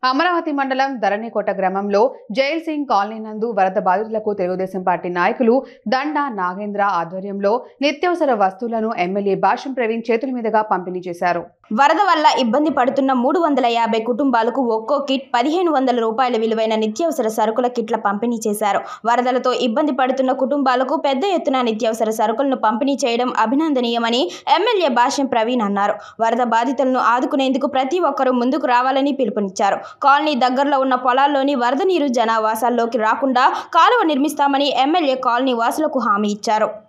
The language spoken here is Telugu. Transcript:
అమరావతి మండలం ధరణికోట గ్రామంలో జైల్ సింగ్ కాలనీ నందు వరద బాధితులకు తెలుగుదేశం పార్టీ నాయకులు దండా నాగేంద్ర ఆధ్వర్యంలో నిత్యావసర వస్తువులను ఎమ్మెల్యే భాష్యం ప్రవీణ్ చేతుల మీదుగా పంపిణీ చేశారు వరద వల్ల ఇబ్బంది పడుతున్న మూడు వందల యాభై కుటుంబాలకు ఒక్కో కిట్ పదిహేను వందల రూపాయల విలువైన నిత్యావసర సరుకుల కిట్ల పంపిణీ చేశారు వరదలతో ఇబ్బంది పడుతున్న కుటుంబాలకు పెద్ద ఎత్తున నిత్యావసర సరుకులను పంపిణీ చేయడం అభినందనీయమని ఎమ్మెల్యే భాష్యం ప్రవీణ్ అన్నారు వరద బాధితులను ఆదుకునేందుకు ప్రతి ఒక్కరూ ముందుకు రావాలని పిలుపునిచ్చారు కాలనీ దగ్గరలో ఉన్న పొలాల్లోని వరద నీరు జనావాసాల్లోకి రాకుండా కాలువ నిర్మిస్తామని ఎమ్మెల్యే కాలనీ వాసులకు హామీ ఇచ్చారు